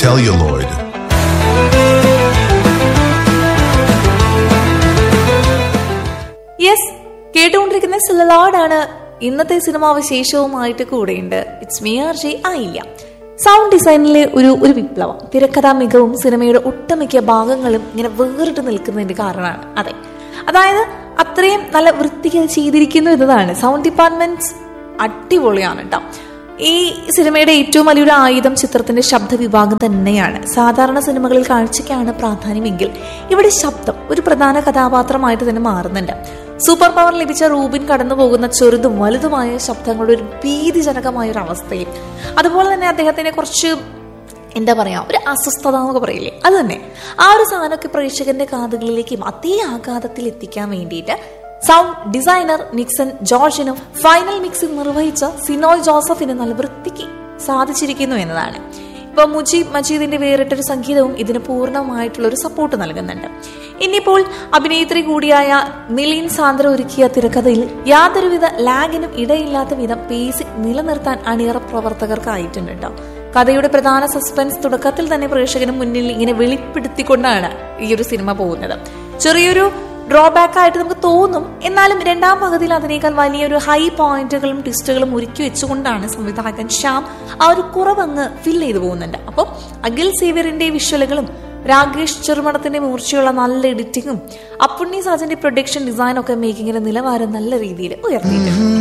celluloid. Yes കേട്ടുകൊണ്ടിരിക്കുന്ന സിലലോഡാണ് ഇന്നത്തെ cinema വിശേഷവുമായിട്ട് കൂടെയുണ്ട് ഇറ്റ്സ് മീ ആർ ജെ ആയില്ല സൗണ്ട് ഡിസൈനിലെ ഒരു ഒരു വിപ്ലവം തിരക്കഥാ മികവും സിനിമയുടെ ഒട്ടുമിക്ക ഭാഗങ്ങളും ഇങ്ങനെ വേറിട്ട് നിൽക്കുന്നതിന്റെ കാരണമാണ് അതെ അതായത് അത്രയും നല്ല വൃത്തിക്ക് അത് ചെയ്തിരിക്കുന്നു എന്നതാണ് സൗണ്ട് ഡിപ്പാർട്ട്മെന്റ് അടിപൊളിയാണ് കേട്ടോ ഈ സിനിമയുടെ ഏറ്റവും വലിയൊരു ആയുധം ചിത്രത്തിന്റെ ശബ്ദ വിഭാഗം തന്നെയാണ് സാധാരണ സിനിമകളിൽ കാഴ്ചയ്ക്കാണ് പ്രാധാന്യമെങ്കിൽ ഇവിടെ ശബ്ദം ഒരു പ്രധാന കഥാപാത്രമായിട്ട് തന്നെ മാറുന്നുണ്ട് സൂപ്പർ പവർ ലഭിച്ച റൂബിൻ കടന്നു പോകുന്ന ചെറുതും വലുതുമായ ശബ്ദങ്ങളുടെ ഒരു ഭീതിജനകമായ ഒരു അവസ്ഥയും അതുപോലെ തന്നെ അദ്ദേഹത്തിനെ കുറച്ച് എന്താ പറയാ ഒരു അസ്വസ്ഥത എന്നൊക്കെ പറയില്ലേ അത് തന്നെ ആ ഒരു സാധനമൊക്കെ പ്രേക്ഷകന്റെ കാതുകളിലേക്കും അതേ ആഘാതത്തിൽ എത്തിക്കാൻ വേണ്ടിയിട്ട് സൗണ്ട് ഡിസൈനർ നിക്സൺ ജോർജിനും ഫൈനൽ മിക്സിംഗ് നിർവഹിച്ച സിനോയ് ജോസഫിന് നല്ല വൃത്തിക്ക് സാധിച്ചിരിക്കുന്നു എന്നതാണ് ഇപ്പൊ മുജീബ് മജീദിന്റെ വേറിട്ടൊരു സംഗീതവും ഇതിന് പൂർണ്ണമായിട്ടുള്ള ഒരു സപ്പോർട്ട് നൽകുന്നുണ്ട് ഇനിയിപ്പോൾ അഭിനേത്രി കൂടിയായ നിലീൻ സാന്ദ്ര ഒരുക്കിയ തിരക്കഥയിൽ യാതൊരുവിധ ലാഗിനും ഇടയില്ലാത്ത വിധം പേസ് നിലനിർത്താൻ അണിയറ പ്രവർത്തകർക്കായിട്ടുണ്ട് കേട്ടോ കഥയുടെ പ്രധാന സസ്പെൻസ് തുടക്കത്തിൽ തന്നെ പ്രേക്ഷകന് മുന്നിൽ ഇങ്ങനെ വെളിപ്പെടുത്തിക്കൊണ്ടാണ് ഈ ഒരു സിനിമ പോകുന്നത് ചെറിയൊരു ഡ്രോബാക്ക് ആയിട്ട് നമുക്ക് തോന്നും എന്നാലും രണ്ടാം പകുതിയിൽ അതിനേക്കാൾ വലിയൊരു ഹൈ പോയിന്റുകളും ട്വിസ്റ്റുകളും ഒരുക്കി വെച്ചുകൊണ്ടാണ് സംവിധായകൻ ശ്യാം ആ ഒരു കുറവങ്ങ് ഫിൽ ചെയ്തു പോകുന്നുണ്ട് അപ്പോൾ അഖിൽ സേവ്യറിന്റെ വിഷ്വലുകളും രാകേഷ് ചെറുമണത്തിന്റെ മൂർച്ചയുള്ള നല്ല എഡിറ്റിങ്ങും അപ്പുണ്ണി സാജന്റെ പ്രൊഡക്ഷൻ ഡിസൈനൊക്കെ മേക്കിങ്ങിന്റെ നിലവാരം നല്ല രീതിയിൽ ഉയർത്തിയിട്ടുണ്ട്